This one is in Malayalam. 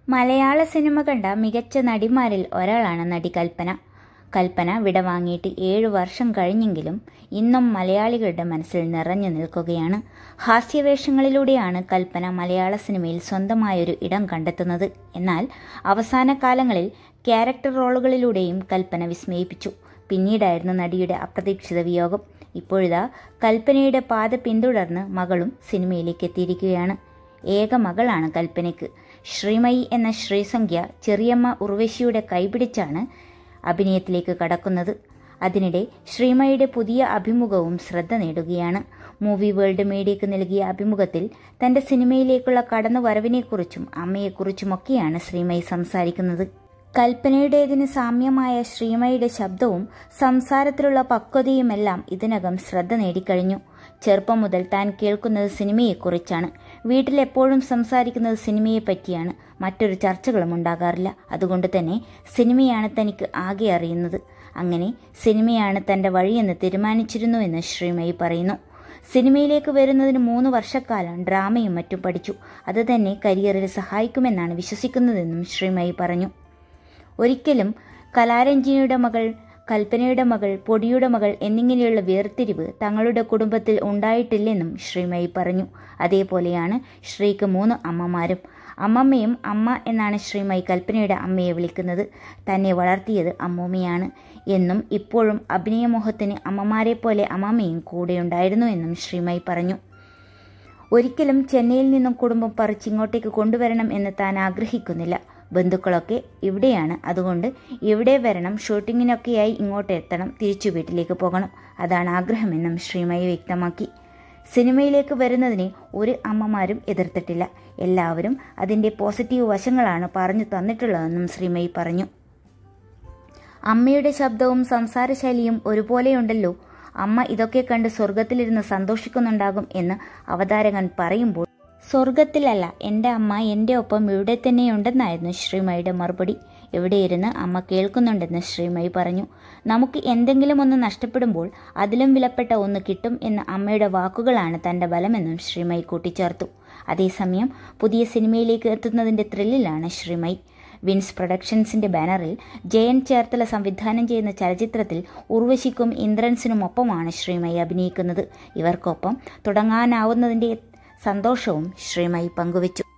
മലയാള സിനിമ കണ്ട മികച്ച നടിമാരിൽ ഒരാളാണ് നടി കൽപ്പന കൽപ്പന വിടവാങ്ങിയിട്ട് ഏഴു വർഷം കഴിഞ്ഞെങ്കിലും ഇന്നും മലയാളികളുടെ മനസ്സിൽ നിറഞ്ഞു നിൽക്കുകയാണ് ഹാസ്യവേഷങ്ങളിലൂടെയാണ് കൽപ്പന മലയാള സിനിമയിൽ സ്വന്തമായൊരു ഇടം കണ്ടെത്തുന്നത് എന്നാൽ അവസാന കാലങ്ങളിൽ ക്യാരക്ടർ റോളുകളിലൂടെയും കൽപ്പന വിസ്മയിപ്പിച്ചു പിന്നീടായിരുന്നു നടിയുടെ അപ്രതീക്ഷിത വിയോഗം ഇപ്പോഴിതാ കൽപ്പനയുടെ പാത പിന്തുടർന്ന് മകളും സിനിമയിലേക്ക് എത്തിയിരിക്കുകയാണ് ഏക മകളാണ് കൽപ്പനയ്ക്ക് ശ്രീമയി എന്ന ശ്രീസംഖ്യ ചെറിയമ്മ ഉർവശിയുടെ കൈപിടിച്ചാണ് അഭിനയത്തിലേക്ക് കടക്കുന്നത് അതിനിടെ ശ്രീമയുടെ പുതിയ അഭിമുഖവും ശ്രദ്ധ നേടുകയാണ് മൂവി വേൾഡ് മീഡിയയ്ക്ക് നൽകിയ അഭിമുഖത്തിൽ തന്റെ സിനിമയിലേക്കുള്ള കടന്നുവരവിനെക്കുറിച്ചും അമ്മയെക്കുറിച്ചുമൊക്കെയാണ് ശ്രീമയി സംസാരിക്കുന്നത് കൽപ്പനയുടേതിന് സാമ്യമായ ശ്രീമയുടെ ശബ്ദവും സംസാരത്തിലുള്ള പക്വതയുമെല്ലാം ഇതിനകം ശ്രദ്ധ നേടിക്കഴിഞ്ഞു ചെറുപ്പം മുതൽ താൻ കേൾക്കുന്നത് സിനിമയെക്കുറിച്ചാണ് വീട്ടിലെപ്പോഴും സംസാരിക്കുന്നത് സിനിമയെ പറ്റിയാണ് മറ്റൊരു ചർച്ചകളും ഉണ്ടാകാറില്ല അതുകൊണ്ട് തന്നെ സിനിമയാണ് തനിക്ക് ആകെ അറിയുന്നത് അങ്ങനെ സിനിമയാണ് തന്റെ വഴിയെന്ന് തീരുമാനിച്ചിരുന്നുവെന്ന് ശ്രീമയി പറയുന്നു സിനിമയിലേക്ക് വരുന്നതിന് മൂന്ന് വർഷക്കാലം ഡ്രാമയും മറ്റും പഠിച്ചു അത് തന്നെ കരിയറിൽ സഹായിക്കുമെന്നാണ് വിശ്വസിക്കുന്നതെന്നും ശ്രീമയി പറഞ്ഞു ഒരിക്കലും കലാരഞ്ജിനിയുടെ മകൾ കൽപ്പനയുടെ മകൾ പൊടിയുടെ മകൾ എന്നിങ്ങനെയുള്ള വേർതിരിവ് തങ്ങളുടെ കുടുംബത്തിൽ ഉണ്ടായിട്ടില്ലെന്നും ശ്രീമയി പറഞ്ഞു അതേപോലെയാണ് ശ്രീക്ക് മൂന്ന് അമ്മമാരും അമ്മമ്മയും അമ്മ എന്നാണ് ശ്രീമയി കൽപ്പനയുടെ അമ്മയെ വിളിക്കുന്നത് തന്നെ വളർത്തിയത് അമ്മൂമ്മയാണ് എന്നും ഇപ്പോഴും അഭിനയമോഹത്തിന് അമ്മമാരെ പോലെ അമ്മമ്മയും കൂടെയുണ്ടായിരുന്നു എന്നും ശ്രീമയി പറഞ്ഞു ഒരിക്കലും ചെന്നൈയിൽ നിന്നും കുടുംബം പറിച്ചിങ്ങോട്ടേക്ക് കൊണ്ടുവരണം എന്ന് താൻ ആഗ്രഹിക്കുന്നില്ല ബന്ധുക്കളൊക്കെ ഇവിടെയാണ് അതുകൊണ്ട് ഇവിടെ വരണം ഷൂട്ടിങ്ങിനൊക്കെയായി ഇങ്ങോട്ട് എത്തണം തിരിച്ചു വീട്ടിലേക്ക് പോകണം അതാണ് ആഗ്രഹമെന്നും ശ്രീമയി വ്യക്തമാക്കി സിനിമയിലേക്ക് വരുന്നതിനെ ഒരു അമ്മമാരും എതിർത്തിട്ടില്ല എല്ലാവരും അതിൻ്റെ പോസിറ്റീവ് വശങ്ങളാണ് പറഞ്ഞു തന്നിട്ടുള്ളതെന്നും ശ്രീമയി പറഞ്ഞു അമ്മയുടെ ശബ്ദവും സംസാരശൈലിയും ഒരുപോലെയുണ്ടല്ലോ അമ്മ ഇതൊക്കെ കണ്ട് സ്വർഗത്തിലിരുന്ന് സന്തോഷിക്കുന്നുണ്ടാകും എന്ന് അവതാരകൻ പറയുമ്പോൾ സ്വർഗത്തിലല്ല എൻ്റെ അമ്മ എൻ്റെ ഒപ്പം ഇവിടെ തന്നെയുണ്ടെന്നായിരുന്നു ശ്രീമയുടെ മറുപടി എവിടെയിരുന്ന് അമ്മ കേൾക്കുന്നുണ്ടെന്ന് ശ്രീമയി പറഞ്ഞു നമുക്ക് എന്തെങ്കിലും ഒന്ന് നഷ്ടപ്പെടുമ്പോൾ അതിലും വിലപ്പെട്ട ഒന്ന് കിട്ടും എന്ന അമ്മയുടെ വാക്കുകളാണ് തൻ്റെ ബലമെന്നും ശ്രീമയി കൂട്ടിച്ചേർത്തു അതേസമയം പുതിയ സിനിമയിലേക്ക് എത്തുന്നതിൻ്റെ ത്രില്ലിലാണ് ശ്രീമയി വിൻസ് പ്രൊഡക്ഷൻസിന്റെ ബാനറിൽ ജയൻ ചേർത്തല സംവിധാനം ചെയ്യുന്ന ചലച്ചിത്രത്തിൽ ഉർവശിക്കും ഇന്ദ്രൻസിനുമൊപ്പമാണ് ശ്രീമയി അഭിനയിക്കുന്നത് ഇവർക്കൊപ്പം തുടങ്ങാനാവുന്നതിന്റെ സന്തോഷവും ശ്രീമയി പങ്കുവച്ചു